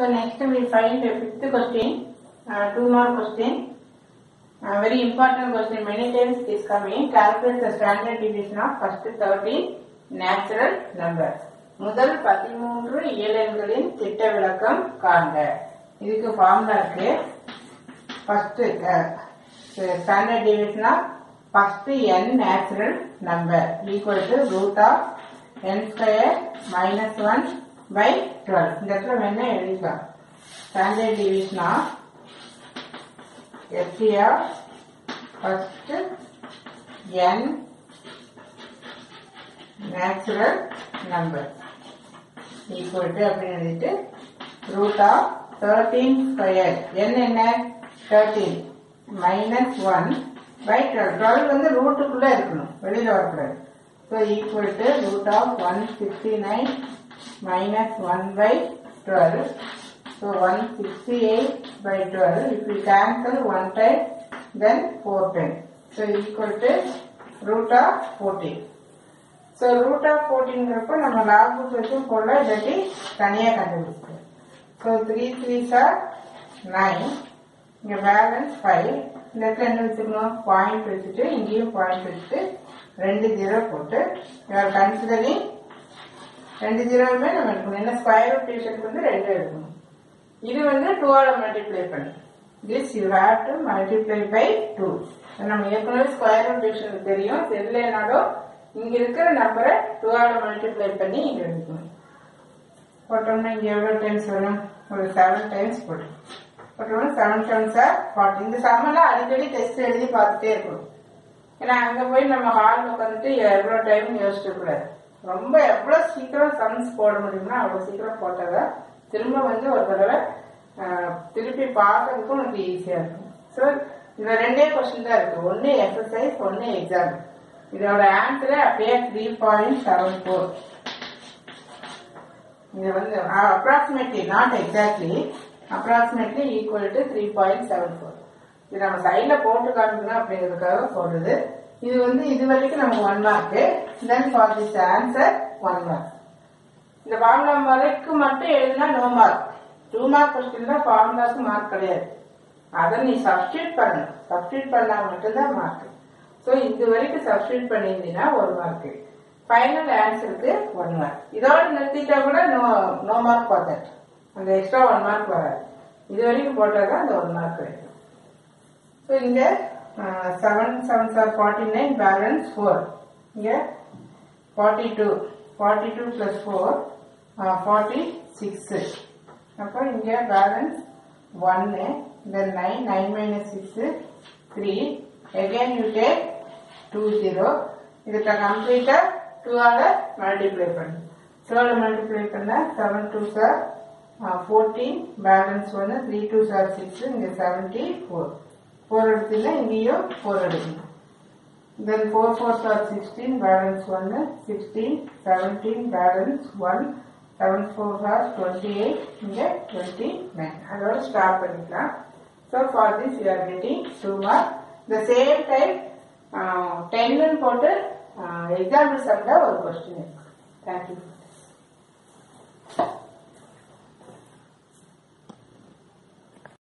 So next we find the fifth question, uh, two more question. Uh, very important question. Many times it is coming. Calculate the standard deviation of first 13 natural numbers. முதல் பதிமூன்று இயலெண்களின் திட்ட விளக்கம் காண்க இதுக்கு formula இருக்கு first standard deviation of first n natural number equal to root of n square minus one by twelve இந்த இடத்துல வேணா எழுதிக்கலாம் standard deviation of FCR first n natural number equal to அப்படின்னு எழுதிட்டு root of 13 square n என்ன 13 minus 1 by 12 12 வந்து ரூட்டுக்குள்ள இருக்கணும் வெளியில வரக்கூடாது so equal to root of 169 minus 1 by 12 so 168 by 12 if we cancel one time then 4 times so equal to root of 14 so root of ஃபோர்டீன்கிறப்ப நம்ம log book வச்சும் போடலாம் இல்லாட்டி தனியாக கண்டுபிடிச்சிக்கலாம் so three three sir nine இங்கே balance five இந்த இடத்துல என்ன வச்சுக்கணும் பாயிண்ட் வச்சுட்டு இங்கேயும் பாயிண்ட் வச்சுட்டு ரெண்டு ஜீரோ போட்டு யூஆர் கன்சிடரிங் ரெண்டு ஜீரோவுமே நம்ம எடுக்கணும் என்ன ஸ்கொயர் ரூட் டிவிஷனுக்கு வந்து ரெண்டு எடுக்கணும் இது வந்து டூவால மல்டிப்ளை பண்ணு this you have to multiply by two நம்ம ஏற்கனவே ஸ்கொயர் ரூட் டிவிஷனுக்கு தெரியும் தெரியலனாலும் இங்க இருக்கிற நம்பரை டூவால மல்டிப்ளை பண்ணி இங்க எடுக்கணும் போட்டோம்னா இங்க எவ்வளவு டைம்ஸ் வரும் ஒரு செவன் டைம்ஸ் போடும் போட்டோம்னா செவன் செவன் சார் ஃபார்ட்டி இந்த சம்மெல்லாம் அடிக்கடி டெஸ்ட் எழுதி பார்த்துட்டே இருக்கணும் ஏன்னா அங்க போய் நம்ம ஹால் உட்காந்துட்டு எவ்வளவு டைம் யோசிச்சு கூடாது ரொம்ப எவ்வளவு சீக்கிரம் சம்ஸ் போட முடியும்னா அவ்வளவு சீக்கிரம் போட்டாதான் திரும்ப வந்து ஒரு தடவை ஆஹ், திருப்பி பார்க்கறதுக்கும் உனக்கு ஈஸியா இருக்கும் ஸோ இந்த ரெண்டே கொஸ்டின் தான் இருக்கு ஒன்னு எக்ஸசைஸ் ஒன்னு எக்ஸாம் இதோட ஆன்சரே அப்படியே த்ரீ பாயிண்ட் செவன் ஃபோர் இது வந்து approximately not exactly approximately equal to three point seven four இது நம்ம சைட்ல போட்டு காமிக்கணும் அப்படிங்கிறதுக்காக போடுறது இது வந்து இது வரைக்கும் நமக்கு one mark then for this answer one mark இந்த ஃபார்முலா வரைக்கும் மட்டும் எழுதினா no mark two mark question தான் ஃபார்முலாக்கு மார்க் கிடையாது அதை நீ சப்ஸ்டியூட் பண்ணணும் சப்ஸ்டியூட் பண்ணா மட்டும்தான் மார்க் ஸோ இது வரைக்கும் சப்ஸ்டியூட் பண்ணியிருந்தீங்கன்னா ஒரு மார்க் ஃபைனல் ஆன்சருக்கு ஒன் மார்க் இதோட நிறுத்திட்டா கூட நோ நோ மார்க் பார்த்தேன் அந்த எக்ஸ்ட்ரா ஒன் மார்க் வராது இது வரைக்கும் போட்டால் தான் அந்த ஒன் மார்க் கிடைக்கும் ஸோ இங்க seven seven are forty nine balance four இங்க forty two forty two plus four forty six அப்போ இங்க பேலன்ஸ் ஒன்னு then nine nine minus six three again you take two zero இதுக்கு கம்ப்ளீட்டா டூவால மல்டிப்ளை பண்ணு டூவால மல்டிப்ளை பண்ண seven two are fourteen balance ஒன்று த்ரீ டூ சார் சிக்ஸ் இங்க செவன்டி ஃபோர் ஃபோர் எடுத்தீங்கன்னா இங்கேயும் ஃபோர் எடுக்கணும் then four four sir sixteen balance ஒன்று sixteen seventeen balance one seven four are twenty eight இங்கே டுவெண்ட்டி நைன் அதோட stop பண்ணிக்கலாம் so for this you are getting two mark the same time டென்னு போட்டு example சம்ல ஒரு question இருக்கு thank you